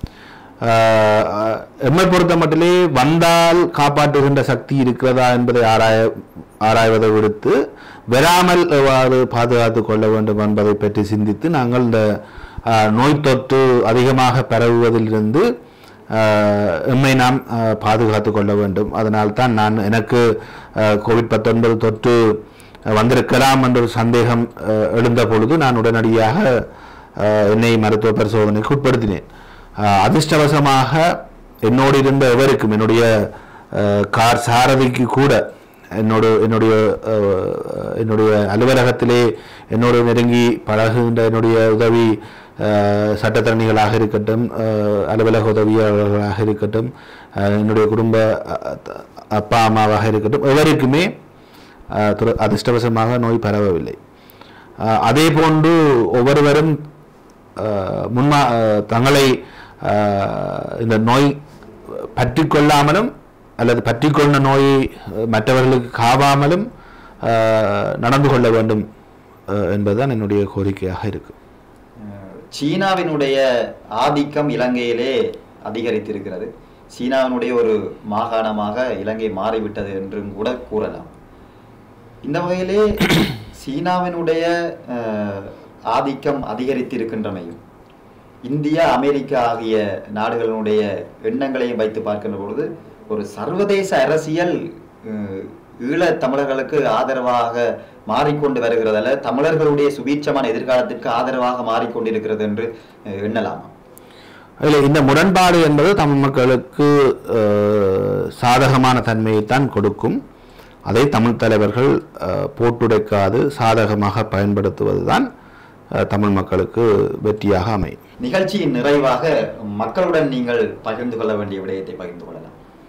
ஆஹ் ஆஹ் எம்மை பொறுத்த மட்டிலே வந்தால் காப்பாற்றுகின்ற சக்தி இருக்கிறதா என்பதை ஆராய ஆராய்வதை விடுத்து வராமல் எவ்வாறு பாதுகாத்துக் கொள்ள வேண்டும் என்பதை பற்றி சிந்தித்து நாங்கள் இந்த ஆஹ், நோய் தொற்று அதிகமாக பரவுவதிலிருந்து ஆஹ், எம்மை நாம் ஆஹ், பாதுகாத்துக் கொள்ள வேண்டும் அதனால் தான் நான் எனக்கு கோவிட் பத்தொன்பது தொற்று வந்திருக்கலாம் என்ற ஒரு சந்தேகம் ஆஹ், எழுந்த பொழுது நான் உடனடியாக ஆஹ், என்னை மருத்துவ பரிசோதனைக்கு உட்படுத்தினேன் ஆஹ், அதிர்ஷ்டவசமாக என்னோடு இருந்த எவருக்கும் என்னுடைய ஆஹ், கார் சாரதிக்கு கூட என்னோடு என்னுடைய ஆஹ், என்னுடைய அலுவலகத்திலே என்னோடு நெருங்கி பழகுகின்ற என்னுடைய உதவி ஆஹ், சட்டத்தரணிகளாக இருக்கட்டும் ஆஹ், அலுவலக உதவியாளர்களாக இருக்கட்டும் ஆஹ், என்னுடைய குடும்ப அஹ், அப்பா அம்மாவாக இருக்கட்டும் எவருக்குமே ஆஹ், துர- அதிர்ஷ்டவசமாக நோய் பரவவில்லை ஆஹ், அதே போன்று ஒவ்வொருவரும் ஆஹ், முன்மா ஆஹ், தங்களை ஆஹ், இந்த நோய் பற்றி கொள்ளாமலும் அல்லது பற்றி கொண்ட நோயை அஹ், மற்றவர்களுக்கு காவாமலும் ஆஹ், நடந்து கொள்ள வேண்டும் ஆஹ், என்பதுதான் என்னுடைய கோரிக்கையாக இருக்கு அஹ் சீனாவினுடைய ஆதிக்கம் இலங்கையிலே அதிகரித்திருக்கிறது சீனாவினுடைய ஒரு மாகாணமாக இலங்கை மாறிவிட்டது என்றும் கூட கூறலாம் இந்த வகையிலே சீனாவினுடைய அஹ், ஆதிக்கம் அதிகரித்திருக்கின்றமையும் இந்தியா அமெரிக்கா ஆகிய நாடுகளினுடைய எண்ணங்களையும் வைத்து பார்க்கின்ற பொழுது ஒரு சர்வதேச அரசியல் அஹ், ஈழத் தமிழர்களுக்கு ஆதரவாக மாறிக்கொண்டு வருகிறதால தமிழர்களுடைய சுபீட்சமான எதிர்காலத்திற்கு ஆதரவாக மாறிக்கொண்டிருக்கிறது என்று அஹ், எண்ணலாமா இல்லை இந்த முரண்பாடு என்பது தமிழ் மக்களுக்கு அஹ், சாதகமான தன்மையைத்தான் கொடுக்கும் அதை தமிழ் தலைவர்கள் அஹ், போட்டுடைக்காது சாதகமாக பயன்படுத்துவதுதான் அஹ், தமிழ் மக்களுக்கு வெற்றியாக அமையும் நிகழ்ச்சியின் நிறைவாக மக்களுடன் நீங்கள் பகிர்ந்து கொள்ள வேண்டிய விடயத்தை பகிர்ந்து கொள்ளலாம்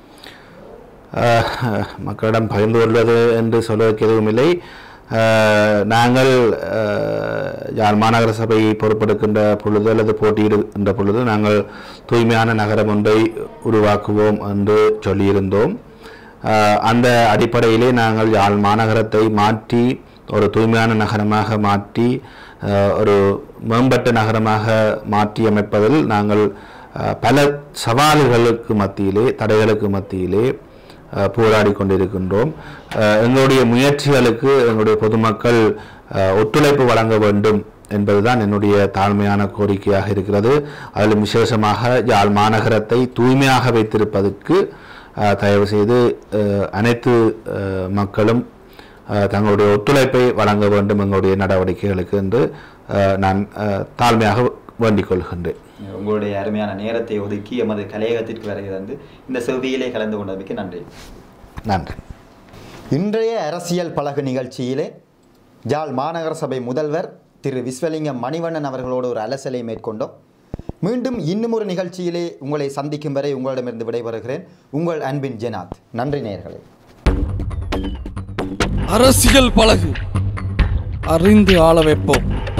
அஹ், மக்களிடம் பகிர்ந்து கொள்வது என்று சொல்வதற்கு எதுவும் இல்லை அஹ், நாங்கள் அஹ், யாழ் மாநகர சபையை பொறுப்பெடுக்கின்ற பொழுது அல்லது போட்டியிடுகின்ற பொழுது நாங்கள் தூய்மையான நகரம் ஒன்றை உருவாக்குவோம் என்று சொல்லியிருந்தோம் அஹ், அந்த அடிப்படையிலே நாங்கள் யாழ் மாநகரத்தை மாற்றி ஒரு தூய்மையான நகரமாக மாற்றி அஹ், ஒரு மேம்பட்ட நகரமாக மாற்றி அமைப்பதில் நாங்கள் அஹ், பல சவால்களுக்கு மத்தியிலே தடைகளுக்கு மத்தியிலே அஹ், போராடி கொண்டிருக்கின்றோம் அஹ், எங்களுடைய முயற்சிகளுக்கு எங்களுடைய பொதுமக்கள் அஹ், ஒத்துழைப்பு வழங்க வேண்டும் என்பதுதான் என்னுடைய தாழ்மையான கோரிக்கையாக இருக்கிறது அதிலும் விசேஷமாக யாழ் மாநகரத்தை தூய்மையாக வைத்திருப்பதற்கு அஹ், தயவு செய்து அஹ், அனைத்து அஹ், மக்களும் அஹ், தங்களுடைய ஒத்துழைப்பை வழங்க வேண்டும் எங்களுடைய நடவடிக்கைகளுக்கு என்று அஹ், நான் அஹ், தாழ்மையாக வேண்டிக் கொள்கின்றேன் உங்களுடைய அருமையான நேரத்தை ஒதுக்கி எமது கலையகத்திற்கு வருகை தந்து இந்த செவ்வியிலே கலந்து கொண்டமைக்கு நன்றி நன்றி இன்றைய அரசியல் பழகு நிகழ்ச்சியிலே ஜாழ் மாநகர சபை முதல்வர் திரு விஸ்வலிங்கம் மணிவண்ணன் அவர்களோடு ஒரு அலசலை மேற்கொண்டோம் மீண்டும் இன்னும் ஒரு நிகழ்ச்சியிலே உங்களை சந்திக்கும் வரை உங்களிடமிருந்து விடைபெறுகிறேன் உங்கள் அன்பின் ஜெனாத் நன்றி நேயர்களே அரசியல் பழகு அறிந்து ஆள வைப்போம்